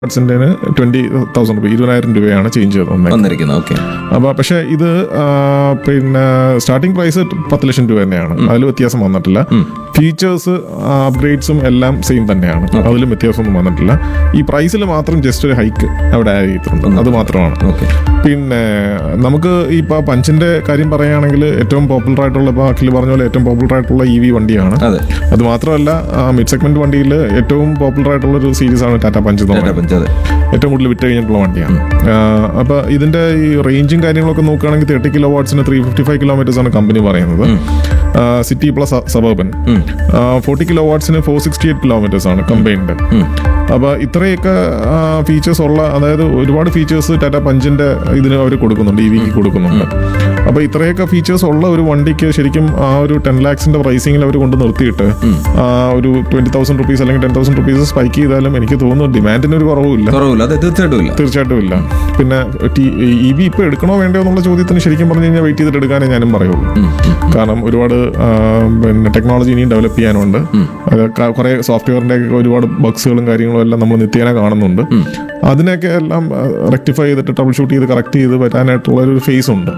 വാട്സിൻ്റെ twenty thousand രൂപ ഇരുപതിനായിരം രൂപയാണ് ചേഞ്ച് വന്നത് വന്നിരിക്കുന്നത് ഓക്കെ അപ്പോൾ പക്ഷേ ഇത് ആ, പിന്നെ സ്റ്റാർട്ടിംഗ് പ്രൈസ് പത്ത് ലക്ഷം രൂപ തന്നെയാണ് അതിൽ വ്യത്യാസം വന്നിട്ടില്ല ഫീച്ചേഴ്സ് അപ്ഗ്രേഡ്സും എല്ലാം സെയിം തന്നെയാണ് അതിലും വ്യത്യാസമൊന്നും വന്നിട്ടില്ല ഈ പ്രൈസിൽ മാത്രം ജസ്റ്റ് ഒരു ഹൈക്ക് അവിടെ ആഡ് ചെയ്തിട്ടുണ്ട് അത് മാത്രമാണ് ഓക്കെ പിന്നെ നമുക്ക് ഇപ്പോൾ പഞ്ചിന്റെ കാര്യം പറയുകയാണെങ്കിൽ ഏറ്റവും പോപ്പുലർ ആയിട്ടുള്ള ഇപ്പോൾ അഖിൽ പറഞ്ഞ പോലെ ഏറ്റവും പോപ്പുലർ ആയിട്ടുള്ള ഇ വി വണ്ടിയാണ് അതെ അത് മാത്രമല്ല മിഡ് സെഗ്മെന്റ് വണ്ടിയിൽ ഏറ്റവും പോപ്പുലർ ആയിട്ടുള്ള ഒരു സീരീസ് ആണ് ടാറ്റ പഞ്ച് എന്ന് ടാറ്റ പറയുന്നത് പഞ്ച് അതെ ഏറ്റവും കൂടുതൽ വിറ്റ് കഴിഞ്ഞിട്ടുള്ള വണ്ടിയാണ് അപ്പോൾ ഇതിന്റെ ഈ റേഞ്ചും കാര്യങ്ങളൊക്കെ നോക്കുകയാണെങ്കിൽ തേർട്ടി കിലോ വാട്ട്സിന് ത്രീ ഫിഫ്റ്റി ഫൈവ് കിലോമീറ്റേഴ്സ് ആണ് കമ്പനി പറയുന്നത് city plus suburban forty kilo വാട്ട്സിന് ഫോർ സിക്സ്റ്റി എയ്റ്റ് കിലോമീറ്റേഴ്സ് ആണ് കമ്പൈൻഡ് അപ്പോൾ ഇത്രയൊക്കെ ഫീച്ചേഴ്സ് ഉള്ള അതായത് ഒരുപാട് ഫീച്ചേഴ്സ് ടാറ്റ പഞ്ചിന്റെ ഇതിന് അവർ കൊടുക്കുന്നുണ്ട് ഇ വിക്ക് കൊടുക്കുന്നുണ്ട് അപ്പോൾ ഇത്രയൊക്കെ ഫീച്ചേഴ്സ് ഉള്ള ഒരു വണ്ടിക്ക് ശരിക്കും ആ ഒരു ടെൻ ലാക്സിന്റെ പ്രൈസിങ്ങിൽ അവർ കൊണ്ട് നിർത്തിയിട്ട് ആ ഒരു ട്വന്റി തൗസൻഡ് റുപ്പീസ് അല്ലെങ്കിൽ ടെൻ തൗസൻഡ് റുപ്പീസ് സ്പൈക്ക് ചെയ്താലും എനിക്ക് തോന്നുന്നു ഡിമാൻഡിന് ഒരു കുറവുമില്ല കുറവില്ല അതെ തീർച്ചയായിട്ടും ഇല്ല തീർച്ചയായിട്ടും ഇല്ല പിന്നെ ഇ വി ഇപ്പൊ എടുക്കണോ വേണ്ടോ എന്നുള്ള ചോദ്യത്തിന് ശരിക്കും പറഞ്ഞു കഴിഞ്ഞാൽ വെയിറ്റ് ചെയ്തിട്ട് എടുക്കാനേ ഞാനും പറയുള്ളൂ കാരണം ഒരുപാട് ആ, പിന്നെ ടെക്നോളജി ഇനിയും ഡെവലപ്പ് ചെയ്യാനുണ്ട് അത് ക- കുറെ സോഫ്റ്റ്വെയറിന്റെ ഒക്കെ ഒരുപാട് ബഗ്സുകളും കാര്യങ്ങളും എല്ലാം നമ്മൾ നിത്യേന കാണുന്നുണ്ട് അതിനൊക്കെ എല്ലാം റെക്ടിഫൈ ചെയ്തിട്ട് ട്രബിൾ ഷൂട്ട് ചെയ്ത് കറക്റ്റ് ചെയ്ത് വരാനായിട്ടുള്ള ഒരു ഫേസ് ഉണ്ട്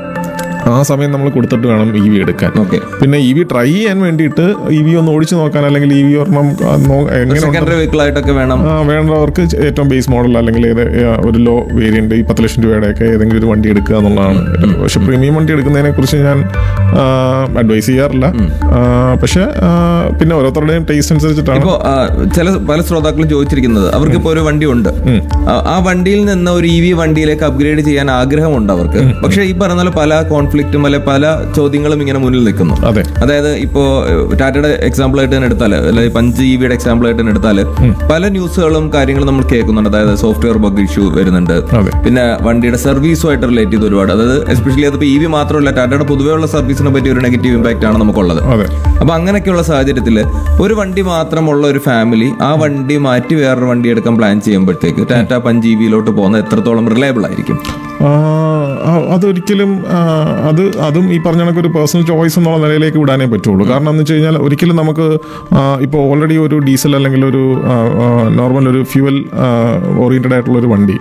ആ സമയം നമ്മൾ കൊടുത്തിട്ട് വേണം ഇ വി എടുക്കാൻ ഓക്കെ പിന്നെ ഇ വി ട്രൈ ചെയ്യാൻ വേണ്ടിയിട്ട് ഇ വി ഒന്ന് ഓടിച്ചു നോക്കാൻ അല്ലെങ്കിൽ ഇ വി ഒരെണ്ണം ആ, നോ- എങ്ങനെ സെക്കൻഡറി വെഹിക്കിൾ ആയിട്ടൊക്കെ വേണം ആ, വേണ്ടവർക്ക് ഏറ്റവും ബേസ് മോഡൽ അല്ലെങ്കിൽ ഏത് ആ, ഒരു ലോ വേരിയന്റ് ഈ പത്ത് ലക്ഷം രൂപയുടെ ഒക്കെ ഏതെങ്കിലും ഒരു വണ്ടി എടുക്കുക എന്നുള്ളതാണ് പക്ഷെ പ്രീമിയം വണ്ടി എടുക്കുന്നതിനെ കുറിച്ച് ഞാൻ അഡ്വൈസ് ചെയ്യാറില്ല ആ, പക്ഷെ ആ, പിന്നെ ഓരോരുത്തരുടെയും ടേസ്റ്റ് അനുസരിച്ചിട്ടാണ് ഇപ്പോ ആ, ചില പല ശ്രോതാക്കളും ചോദിച്ചിരിക്കുന്നത് അവർക്ക് ഇപ്പോൾ ഒരു വണ്ടി ഉണ്ട് ആ- ആ വണ്ടിയിൽ നിന്ന് ഒരു ഇ വി വണ്ടിയിലേക്ക് അപ്ഗ്രേഡ് ചെയ്യാൻ ആഗ്രഹമുണ്ട് അവർക്ക് പക്ഷേ ഈ പറഞ്ഞ പോലെ പല കോൺഫ്ലിക്റ്റും അല്ലെ പല ചോദ്യങ്ങളും ഇങ്ങനെ മുന്നിൽ നിൽക്കുന്നു അതെ അതായത് ഇപ്പോ ഏഹ്, ടാറ്റയുടെ എക്സാമ്പിൾ ആയിട്ട് തന്നെ എടുത്താൽ അല്ലെങ്കിൽ പഞ്ച് ഇ വിയുടെ എക്സാമ്പിൾ ആയിട്ട് തന്നെ എടുത്താൽ പല ന്യൂസുകളും കാര്യങ്ങളും നമ്മൾ കേൾക്കുന്നുണ്ട് അതായത് സോഫ്റ്റ്വെയർ ബഗ് ഇഷ്യൂ വരുന്നുണ്ട് അതെ പിന്നെ വണ്ടിയുടെ സർവീസുമായിട്ട് റിലേറ്റ് ചെയ്ത് ഒരുപാട് അതായത് എസ്പെഷ്യലി അതിപ്പോൾ ഇ വി മാത്രമല്ല ടാറ്റയുടെ പൊതുവെയുള്ള സർവീസിനെ പറ്റി ഒരു നെഗറ്റീവ് ഇമ്പാക്റ്റ് ആണ് നമുക്കുള്ളത് അതെ അപ്പൊ അങ്ങനെയൊക്കെയുള്ള സാഹചര്യത്തിൽ ഒരു വണ്ടി മാത്രമുള്ള ഒരു ഫാമിലി ആ വണ്ടി മാറ്റി വേറൊരു വണ്ടി എടുക്കാൻ പ്ലാൻ ചെയ്യുമ്പോഴത്തേക്ക് ടാറ്റ പഞ്ച് ഇ വിയിലോട്ട് പോകുന്നത് എത്രത്തോളം റിലയബിൾ ആയിരിക്കും ആ, ആ, അതൊരിക്കലും ആ, അത് അതും ഈ പറഞ്ഞ കണക്ക് ഒരു പേഴ്സണൽ ചോയ്സ് എന്നുള്ള നിലയിലേക്ക് വിടാനേ പറ്റുള്ളൂ കാരണം എന്ന് വെച്ച് കഴിഞ്ഞാൽ ഒരിക്കലും നമുക്ക് ഇപ്പോൾ ഓൾറെഡി ഒരു ഡീസൽ അല്ലെങ്കിൽ ഒരു നോർമൽ ഒരു ഫ്യൂവൽ ഓറിയന്റഡ് ആയിട്ടുള്ള ഒരു വണ്ടി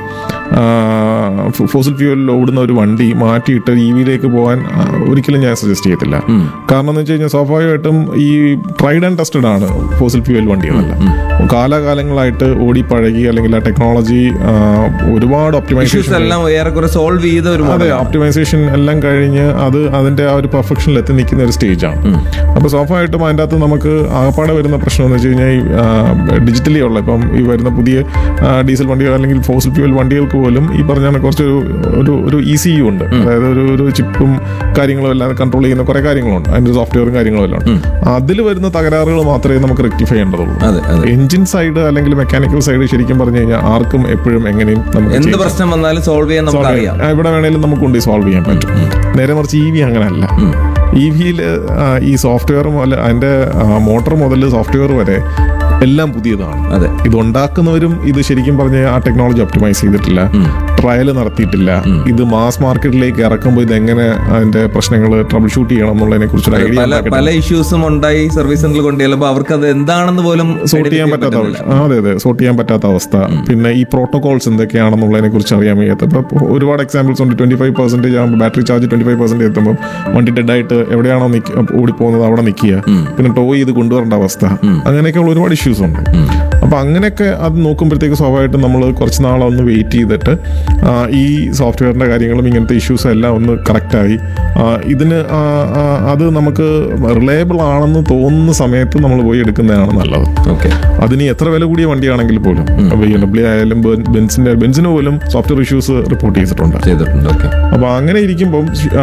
ഫോസിൽ ഫ്യൂവലിൽ ഓടുന്ന ഒരു വണ്ടി മാറ്റിയിട്ട് ഇ വിയിലേക്ക് പോകാൻ ആ, ഒരിക്കലും ഞാൻ സജസ്റ്റ് ചെയ്യത്തില്ല കാരണം എന്ന് വെച്ച് കഴിഞ്ഞാൽ സ്വാഭാവികമായിട്ടും ഈ ട്രൈഡ് ആൻഡ് ടെസ്റ്റഡ് ആണ് ഫോസിൽ ഫ്യൂവൽ വണ്ടികളെല്ലാം കാലാകാലങ്ങളായിട്ട് ഓടി പഴകി അല്ലെങ്കിൽ ആ ടെക്നോളജി ഒരുപാട് ഒപ്റ്റിമൈസേഷൻ ഇഷ്യൂസ് എല്ലാം ഏറെക്കുറെ സോൾവ് ചെയ്ത ഒരു അതെ model ആണ്. ഓപ്റ്റിമൈസേഷൻ എല്ലാം കഴിഞ്ഞ് അത് അതിന്റെ ആ ഒരു പെർഫെക്ഷനിൽ എത്തി നിൽക്കുന്ന ഒരു സ്റ്റേജാണ് അപ്പോൾ സ്വാഭാവികമായിട്ടും അതിൻ്റെ അകത്ത് നമുക്ക് ആകപ്പാടെ വരുന്ന പ്രശ്നം എന്ന് വെച്ച് കഴിഞ്ഞാൽ ഡിജിറ്റലി ഉള്ള ഇപ്പം ഈ വരുന്ന പുതിയ ആ, ഡീസൽ വണ്ടികൾ അല്ലെങ്കിൽ ഫോസിൽ ഫ്യൂവൽ വണ്ടികൾക്ക് പോലും ഈ പറഞ്ഞ കണക്ക് കുറച്ചൊരു ഒരു ഒരു ഇ സി യു ഉണ്ട് അതായത് ഒരു ഒരു ചിപ്പും കാര്യങ്ങളും എല്ലാം കൺട്രോൾ ചെയ്യുന്ന കുറേ കാര്യങ്ങളുണ്ട് അതിന്റെ സോഫ്റ്റ്വെയറും കാര്യങ്ങളും എല്ലാം ഉണ്ട് അതിൽ വരുന്ന തകരാറുകൾ മാത്രമേ നമുക്ക് റെക്ടിഫൈ ചെയ്യേണ്ടതുള്ളൂ അതെ അതെ എഞ്ചിൻ സൈഡ് അല്ലെങ്കിൽ മെക്കാനിക്കൽ സൈഡ് ശരിക്കും പറഞ്ഞു കഴിഞ്ഞാൽ ആർക്കും എപ്പോഴും എങ്ങനെയും നമുക്ക് എന്ത് ചെയ്യാം. പ്രശ്നം വന്നാലും സോൾവ് ചെയ്യാൻ നമുക്ക് അറിയാം ആ, എവിടെ വേണേലും നമുക്ക് കൊണ്ട് സോൾവ് ചെയ്യാൻ പറ്റും നേരെ മറിച്ച് ഇ വി അങ്ങനെയല്ല ഇ വിയിൽ ഈ സോഫ്റ്റ്വെയർ മുതൽ അതിന്റെ മോട്ടോർ മുതൽ സോഫ്റ്റ്വെയർ വരെ എല്ലാം പുതിയതാണ് അതെ ഇത് ഉണ്ടാക്കുന്നവരും ഇത് ശരിക്കും പറഞ്ഞ ആ ടെക്നോളജി ഒപ്റ്റിമൈസ് ചെയ്തിട്ടില്ല ട്രയൽ നടത്തിയിട്ടില്ല ഇത് മാസ് മാർക്കറ്റിലേക്ക് ഇറക്കുമ്പോൾ ഇത് എങ്ങനെ അതിന്റെ പ്രശ്നങ്ങൾ ട്രബിൾ ഷൂട്ട് ചെയ്യണം എന്നുള്ളതിനെ കുറിച്ചൊരു ഐഡിയ പല പല ഇഷ്യൂസും ഉണ്ടായി സർവീസ് സെന്ററിൽ കൊണ്ടുചെല്ലുമ്പോൾ അവർക്ക് അത് എന്താണെന്ന് പോലും സോർട്ട് ചെയ്യാൻ പറ്റാത്ത അവസ്ഥ ആ, അതെ അതെ സോർട്ട് ചെയ്യാൻ പറ്റാത്ത അവസ്ഥ പിന്നെ ഈ പ്രോട്ടോകോൾസ് എന്തൊക്കെയാണെന്നുള്ളതിനെ കുറിച്ച് അറിയാൻ വയ്യാത്ത ഇപ്പൊ ഒരുപാട് എക്സാമ്പിൾസ് ഉണ്ട് ട്വന്റി ഫൈവ് പെർസെന്റേജ് ആകുമ്പോൾ battery charge twenty five percentage എത്തുമ്പോൾ വണ്ടി ഡെഡ് ആയിട്ട് എവിടെയാണോ നിക്ക- ഓടിപ്പോകുന്നത് അവിടെ നിൽക്കുക പിന്നെ ടോ ചെയ്ത് കൊണ്ടുവരേണ്ട അവസ്ഥ അങ്ങനെയൊക്കെയുള്ള ഒരുപാട് ഇഷ്യൂസ് ഉണ്ട് അപ്പൊ അങ്ങനെയൊക്കെ അത് നോക്കുമ്പോഴത്തേക്ക് സ്വാഭാവികമായിട്ടും നമ്മൾ കുറച്ച് നാളൊന്ന് വെയിറ്റ് ചെയ്തിട്ട് ആ, ഈ സോഫ്റ്റ്വെയറിന്റെ കാര്യങ്ങളും ഇങ്ങനത്തെ ഇഷ്യൂസും എല്ലാം ഒന്ന് കറക്റ്റായി ഇതിന് ആ, ആ, അത് നമുക്ക് റിലയബിൾ ആണെന്ന് തോന്നുന്ന സമയത്ത് നമ്മൾ പോയി എടുക്കുന്നതാണ് നല്ലത് ഓക്കെ അതിന് എത്ര വില കൂടിയ വണ്ടിയാണെങ്കിൽ പോലും ബി എം ഡബ്ല്യു ആയാലും ബെൻ- ബെൻസിന്റെ ബെൻസിന് പോലും സോഫ്റ്റ്വെയർ ഇഷ്യൂസ് റിപ്പോർട്ട് ചെയ്തിട്ടുണ്ട് ചെയ്തിട്ടുണ്ട് ഓക്കെ അപ്പൊ അങ്ങനെ ഇരിക്കുമ്പം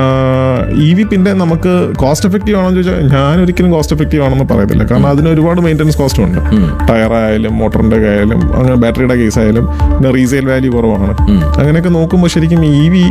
ഇ വി പിന്നെ നമുക്ക് കോസ്റ്റ് എഫക്റ്റീവ് ആണെന്ന് ചോദിച്ചാൽ ഞാൻ ഒരിക്കലും കോസ്റ്റ് എഫക്റ്റീവ് ആണെന്ന് പറയത്തില്ല കാരണം അതിന് ഒരുപാട് മെയിൻ്റനൻസ് കോസ്റ്റും ഉണ്ട് ടയർ ആയാലും മോട്ടറിന്റെ ആയാലും അങ്ങനെ ബാറ്ററിയുടെ കേസ് ആയാലും പിന്നെ റീസെയിൽ വാല്യൂ കുറവാണ് അങ്ങനെയൊക്കെ നോക്കുമ്പോൾ ശരിക്കും ഇ വി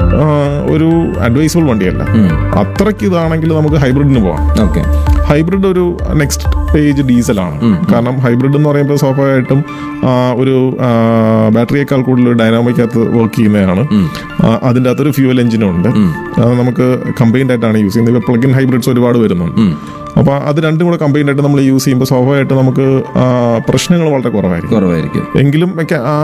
ഒരു അഡ്വൈസബിൾ വണ്ടിയല്ല അത്രയ്ക്ക് ഇതാണെങ്കിൽ നമുക്ക് ഹൈബ്രിഡിന് പോവാം ഓക്കെ ഹൈബ്രിഡ് ഒരു നെക്സ്റ്റ് പേജ് ഡീസലാണ് കാരണം ഹൈബ്രിഡ് എന്ന് പറയുമ്പോൾ സ്വാഭാവികമായിട്ടും ആ, ഒരു ബാറ്ററിയേക്കാൾ കൂടുതൽ ഡൈനാമിക്കകത്ത് വർക്ക് ചെയ്യുന്നതാണ് ആ, അതിൻ്റെ അകത്തൊരു ഫ്യൂവൽ എഞ്ചിനും ഉണ്ട് അത് നമുക്ക് കമ്പൈൻഡ് ആയിട്ടാണ് യൂസ് ചെയ്യുന്നത് ഇപ്പോൾ പ്ലഗ് ഇൻ ഹൈബ്രിഡ്സ് ഒരുപാട് വരുന്നുണ്ട് അപ്പോൾ അത് രണ്ടും കൂടെ കമ്പൈൻഡ് ആയിട്ട് നമ്മൾ യൂസ് ചെയ്യുമ്പോൾ സ്വാഭാവികമായിട്ട് നമുക്ക് ആ, പ്രശ്നങ്ങൾ വളരെ കുറവായിരിക്കും കുറവായിരിക്കും എങ്കിലും മെക്ക- ആ,